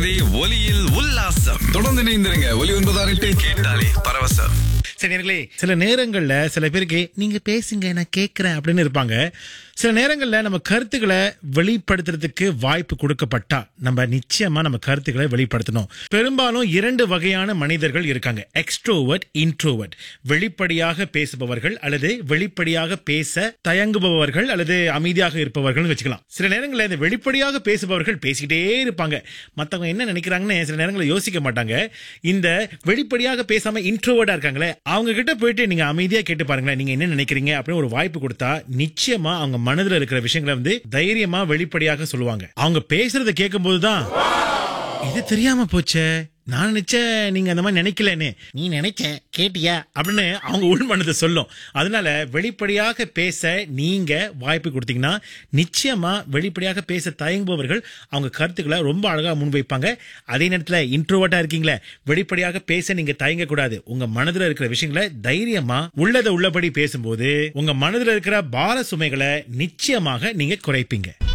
கேட்கிறது ஒலியில் உல்லாசம் தொடர்ந்து இணைந்திருங்க ஒலி ஒன்பதாறு எட்டு கேட்டாலே பரவசம் சரி நேர்களே சில நேரங்கள்ல சில பேருக்கு நீங்க பேசுங்க நான் கேட்கிறேன் அப்படின்னு இருப்பாங்க சில நேரங்கள்ல நம்ம கருத்துக்களை வெளிப்படுத்துறதுக்கு வாய்ப்பு கொடுக்கப்பட்டா நம்ம நிச்சயமா நம்ம கருத்துக்களை வெளிப்படுத்தணும் பெரும்பாலும் இரண்டு வகையான மனிதர்கள் இருக்காங்க எக்ஸ்ட்ரோவர்ட் இன்ட்ரோவர்ட் வெளிப்படையாக பேசுபவர்கள் அல்லது வெளிப்படையாக பேச தயங்குபவர்கள் அல்லது அமைதியாக இருப்பவர்கள் வச்சுக்கலாம் சில நேரங்களில் இந்த வெளிப்படையாக பேசுபவர்கள் பேசிக்கிட்டே இருப்பாங்க மத்தவங்க என்ன நினைக்கிறாங்கன்னு சில நேரங்களில் யோசிக்க மாட்டாங்க இந்த வெளிப்படையாக பேசாம இன்ட்ரோவர்டா இருக்காங்களே அவங்க கிட்ட போயிட்டு நீங்க அமைதியா கேட்டு பாருங்களேன் நீங்க என்ன நினைக்கிறீங்க அப்படின்னு ஒரு வாய்ப்பு கொடுத்தா நிச்சயமா அவங்க மனதுல இருக்கிற விஷயங்களை வந்து தைரியமா வெளிப்படையாக சொல்லுவாங்க அவங்க பேசுறத கேட்கும் போதுதான் இது தெரியாம போச்சே நான் நினைச்சேன் நீங்க அந்த மாதிரி நினைக்கலன்னு நீ நினைச்ச கேட்டியா அப்படின்னு அவங்க உள் மனதை சொல்லும் அதனால வெளிப்படையாக பேச நீங்க வாய்ப்பு கொடுத்தீங்கன்னா நிச்சயமா வெளிப்படையாக பேச தயங்குபவர்கள் அவங்க கருத்துக்களை ரொம்ப அழகா முன்வைப்பாங்க அதே நேரத்துல இன்ட்ரோவர்ட்டா இருக்கீங்களே வெளிப்படையாக பேச நீங்க தயங்க கூடாது உங்க மனதுல இருக்கிற விஷயங்களை தைரியமா உள்ளதை உள்ளபடி பேசும்போது உங்க மனதுல இருக்கிற பார சுமைகளை நிச்சயமாக நீங்க குறைப்பீங்க